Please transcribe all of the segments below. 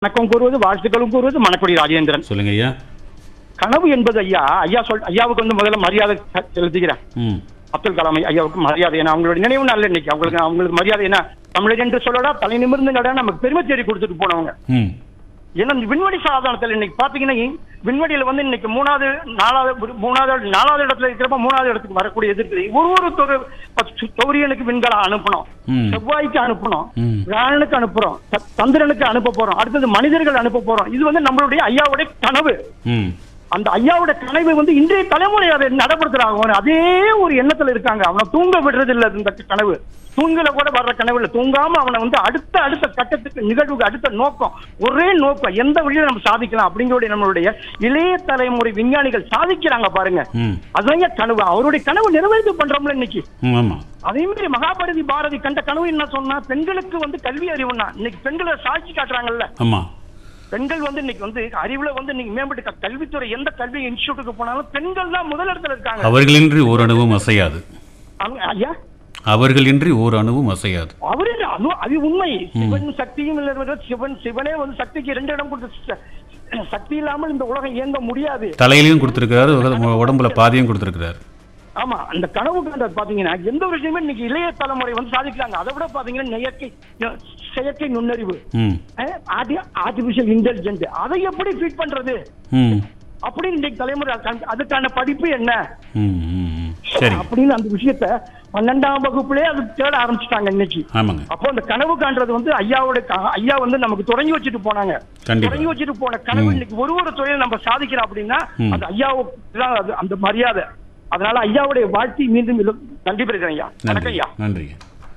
வணக்கம் கூறுவது வாழ்த்துக்களும் கூறுவது மணக்குடி ராஜேந்திரன் சொல்லுங்க ஐயா கனவு என்பது ஐயா ஐயா சொல் ஐயாவுக்கு வந்து முதல்ல மரியாதை செ- செலுத்துகிறேன் ம் அப்துல் கலாம் ஐயாவுக்கு மரியாதை ஏன்னா அவங்களோட நினைவு நாள் இன்னைக்கு அவங்களுக்கு அவங்களுக்கு மரியாதை என்ன தமிழர் என்று சொல்லடா தலை நிமிர்ந்து நடா நமக்கு பெருமை தேடி கொடுத்துட்டு போனவங்க ம் ஏன்னா இந்த விண்வெளி சாதனத்தில் இன்னைக்கு பாத்தீங்கன்னா விண்வெளியில வந்து இன்னைக்கு மூணாவது நாலாவது மூணாவது நாலாவது இடத்துல இருக்கிறப்ப மூணாவது இடத்துக்கு வரக்கூடிய இருக்குது ஒரு ஒரு தொகு சௌரியனுக்கு விண்கலம் அனுப்பணும் ம். செவ்வாய்க்கு அனுப்பணும் ம். வியாழனுக்கு அனுப்புறோம் ச- சந்திரனுக்கு அனுப்ப போறோம் அடுத்தது மனிதர்கள் அனுப்ப போறோம் இது வந்து நம்மளுடைய ஐயாவுடைய கனவு ம் அந்த ஐயாவோட கனவை வந்து இன்றைய தலைமுறை அதை நடைபடுத்துறாங்க அதே ஒரு எண்ணத்துல இருக்காங்க அவனை தூங்க விடுறது இல்ல இந்த கனவு தூங்கல கூட வர்ற கனவு இல்ல தூங்காம அவனை வந்து அடுத்த அடுத்த கட்டத்துக்கு நிகழ்வுக்கு அடுத்த நோக்கம் ஒரே நோக்கம் எந்த வழியில நம்ம சாதிக்கலாம் அப்படிங்கிற நம்மளுடைய இளைய தலைமுறை விஞ்ஞானிகள் சாதிக்கிறாங்க பாருங்க ம் அதுதான் ஏன் கனவு அவருடைய கனவு நிறைவேற்று பண்றோம்ல இன்னைக்கு ம் ஆமாம் அதே மாதிரி மகாபாரதி பாரதி கண்ட கனவு என்ன சொன்னா பெண்களுக்கு வந்து கல்வி அறிவுன்னா இன்னைக்கு பெண்களை சாட்சி காட்டுறாங்கல்ல ஆமாம் பெண்கள் வந்து இன்னைக்கு வந்து அறிவுல வந்து இன்னைக்கு மேம்பட்டு க- கல்வித்துறை எந்த கல்வி இன்ஸ்டியூட்டுக்கு போனாலும் பெண்கள் தான் முதல் இடத்துல இருக்காங்க அவர்களின்றி ஓர் அணுவும் அசையாது அவங்க- ஐயா அவர்களின்றி ஓர் அணுவும் அசையாது அவரு அது அது உண்மை சிவன் சக்தியும் இல்லை சிவன் சிவனே வந்து சக்திக்கு ரெண்டு இடம் கொடுத்து ச- சக்தி இல்லாமல் இந்த உலகம் இயங்க முடியாது தலையிலையும் கொடுத்துருக்கிறாரு உக- உடம்புல பாதியும் கொடுத்துருக்கிறாரு ஆமா அந்த கனவு கண்டது பாத்தீங்கன்னா எந்த ஒரு விஷயமே இன்னைக்கு இளைய தலைமுறை வந்து சாதிக்கிறாங்க அதை விட பாத்தீங்கன்னா செயற்கை செயற்கை நுண்ணறிவு ம் ஆர்டிபிஷியல் இன்டெலிஜென்ட் அதை எப்படி ஃபீட் பண்றது ம் அப்படின்னு இன்னைக்கு தலைமுறை அதுக்கான- அதுக்கான படிப்பு என்ன ம் ம், ம் சரி அப்படின்னு அந்த விஷயத்த பன்னெண்டாம் வகுப்புலயே அது தேட ஆரம்பிச்சிட்டாங்க இன்னைக்கு ஆமாங்க அப்போ அந்த கனவு காண்றது வந்து ஐயாவோட க- ஐயா வந்து நமக்கு தொடங்கி வச்சுட்டு போனாங்க கண்டிப்பா. தொடங்கி வச்சுட்டு போன கனவு ம். இன்னைக்கு ஒரு ஒரு தொழிலை நம்ம சாதிக்கிறோம் அப்படின்னா ம். அது ஐயாவுக்கு தான் அது அந்த மரியாதை அதனால ஐயாவுடைய வாழ்த்தி மீண்டும் இது நன்றி பெறுகிறேன் ஐயா வணக்கம் நன்றி ஐயா நன்றிங்க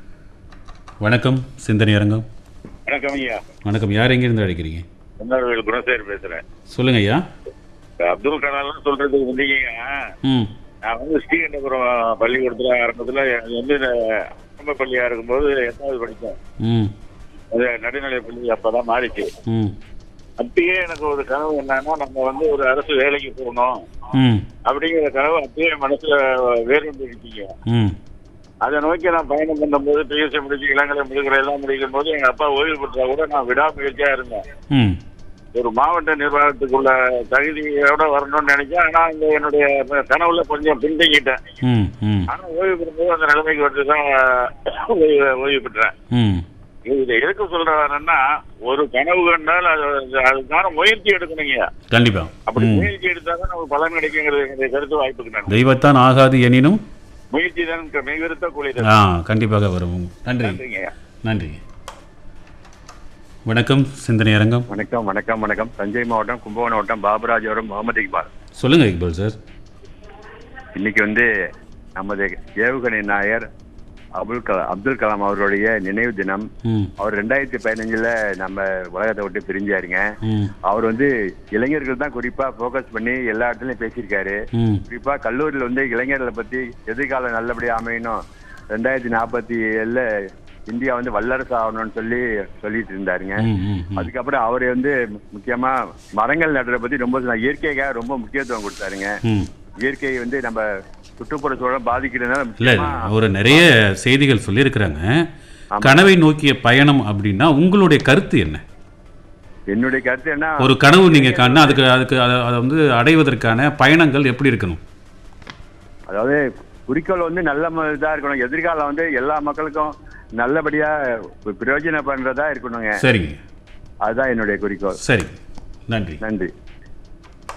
வணக்கம் சிந்தனை அரங்கம் வணக்கம் ஐயா வணக்கம் யார் எங்கேருந்து அழைக்கிறீங்க பொன்னார்வேல் குணசேகர் பேசுறேன் சொல்லுங்க ஐயா இப்ப அப்துல் கலாம்லாம் சொல்றதுக்கு முன்னீங்க ம் நான் வந்து ஸ்ரீகண்டபுரம் பள்ளிக்கூடத்துல ஆரம்பத்துல அது வந்து இந்த ஆரம்ப பள்ளியா இருக்கும்போது எட்டாவது படித்தேன் ம் அது நடுநிலை பள்ளி அப்பதான் மாறிச்சு ம் அப்பயே எனக்கு ஒரு கனவு என்னன்னா நம்ம வந்து ஒரு அரசு வேலைக்கு போகணும் ம் அப்படிங்கிற கனவு அப்பயே மனசுல வேறுண்டு இருக்கீங்க ம் அதை நோக்கி நான் பயணம் பண்ணும்போது பிஎஸ்சி முடிச்சு இளங்கலை முடிக்கிற எல்லாம் முடிக்கும் போது எங்க அப்பா ஓய்வு பெற்றா கூட நான் விடாமுயற்சியா இருந்தேன் ம் ஒரு மாவட்ட நிர்வாகத்துக்குள்ள தகுதியோட வரணும்னு நினைச்சேன் ஆனா இந்த என்னுடைய கனவுல கொஞ்சம் பின்தங்கிட்டேன் ம் ம் ஆனா ஓய்வு பெறும்போது அந்த நிலைமைக்கு வந்து தான் ஓய்வு ஓய்வு பெற்றேன் ம் இதை எதுக்கு சொல்றேன்னா ஒரு கனவு கண்டால் அது அது- அதுக்கான முயற்சி எடுக்கணுங்க கண்டிப்பா அப்படி ம் முயற்சி எடுத்தாதான் நமக்கு பலன் கிடைக்குங்கிறது என்னுடைய கருத்து வாய்ப்புக்கு நன்றி தெய்வத்தான் ஆகாது எனினும் முயற்சி தான் மிகவிருத்த கூலி ஆ கண்டிப்பாக வரும் நன்றி நன்றிங்க நன்றி வணக்கம் சிந்தனை அரங்கம் வணக்கம் வணக்கம் வணக்கம் தஞ்சை மாவட்டம் கும்பகோணம் மாவட்டம் பாபராஜபுரம் முகமது இக்பால் சொல்லுங்க இக்பால் சார் இன்னைக்கு வந்து நமது ஏவுகணை நாயர் அபுல் கலாம் அப்துல் கலாம் அவருடைய நினைவு தினம் ம் அவர் ரெண்டாயிரத்தி பதினஞ்சுல நம்ம உலகத்தை விட்டு பிரிஞ்சாருங்க ம் அவர் வந்து இளைஞர்கள் தான் குறிப்பா ஃபோக்கஸ் பண்ணி எல்லா இடத்துலயும் பேசியிருக்காரு ம் குறிப்பா கல்லூரியில் வந்து இளைஞர்களை பத்தி எதிர்காலம் நல்லபடியா அமையணும் ரெண்டாயிரத்தி நாற்பத்தி ஏழுல இந்தியா வந்து வல்லரசு ஆகணும்னு சொல்லி சொல்லிட்டு இருந்தாருங்க ம், ம், ம். அதுக்கப்புறம் அவர் வந்து முக்கியமா மரங்கள் நடுறத பத்தி ரொம்ப சொன்னார். இயற்கைக்காக ரொம்ப முக்கியத்துவம் கொடுத்தாருங்க ம் இயற்கை வந்து நம்ம சுற்றுப்புற சூழல் பாதிக்கிறதுனால இல்ல முக்கியமா ஒரு நிறைய செய்திகள் சொல்லியிருக்கிறாங்க கனவை நோக்கிய பயணம் அப்படின்னா உங்களுடைய கருத்து என்ன என்னுடைய கருத்து என்ன ஒரு கனவு நீங்க காணா அதுக்கு அதுக்கு அதை அதை வந்து அடைவதற்கான பயணங்கள் எப்படி இருக்கணும் அதாவது குறிக்கோள் வந்து நல்ல ம- இதா இருக்கணும் எதிர்காலம் வந்து எல்லா மக்களுக்கும் நல்லபடியா பிரயோஜனம் பண்றதா இருக்கணுங்க சரிங்க அதுதான் என்னுடைய குறிக்கோள் சரி நன்றி நன்றி